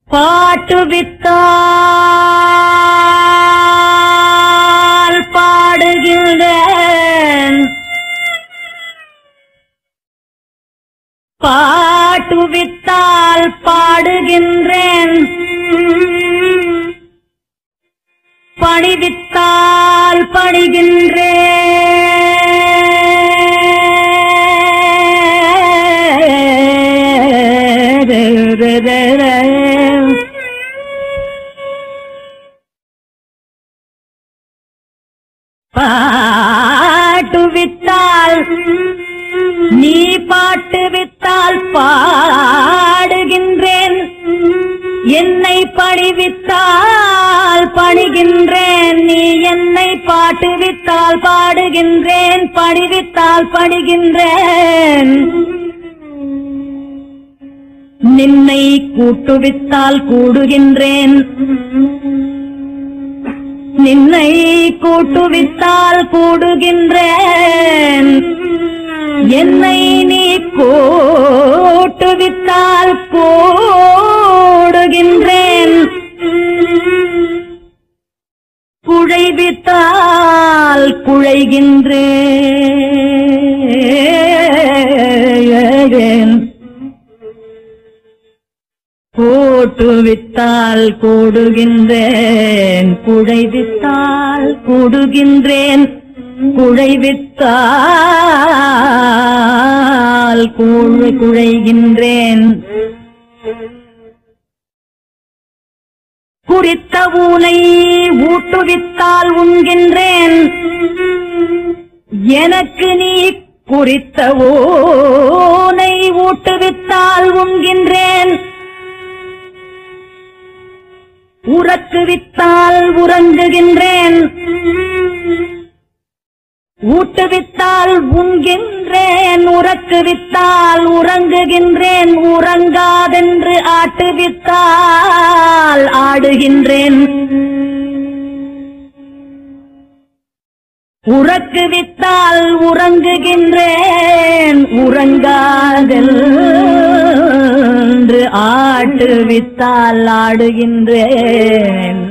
பாட்டு வித்தால் பாடுகின்றேன் பாட்டு வித்தால் பாடுகின்றேன் பணிவித்தால் பணிகின்றேன் பாட்டு வித்தால் நீ பாட்டு வித்தால் பாடுகின்றேன் என்னை பணிவித்தால் பணிகின்றேன் நீ என்னை பாட்டு வித்தால் பாடுகின்றேன் பணிவித்தால் பணிகின்றேன் நின்னை கூட்டுவித்தால் கூடுகின்றேன் நின்னை கூட்டுவித்தால் கூடுகின்றேன் என்னை நீ கூட்டுவித்தால் கூடுகின்றேன் குழைவித்தால் குழைகின்றேன் கூட்டுவித்தால் கூடுகின்றேன் குழைவித்தால் கூடுகின்றேன் குழைவித்தால் கூழ் குழைகின்றேன் குறித்த ஊனை ஊட்டுவித்தால் உண்கின்றேன் எனக்கு நீ குறித்த ஊனை ஊட்டுவித்தால் உண்கின்றேன் உறக்குவித்தால் உறங்குகின்றேன் ஊட்டுவித்தால் உண்கின்றேன் உறக்குவித்தால் உறங்குகின்றேன் உறங்காதென்று ஆட்டுவித்தால் ஆடுகின்றேன் உறக்குவித்தால் உறங்குகின்றேன் உறங்காதென்று ஆட்டுவித்தால் ஆடுகின்றேன்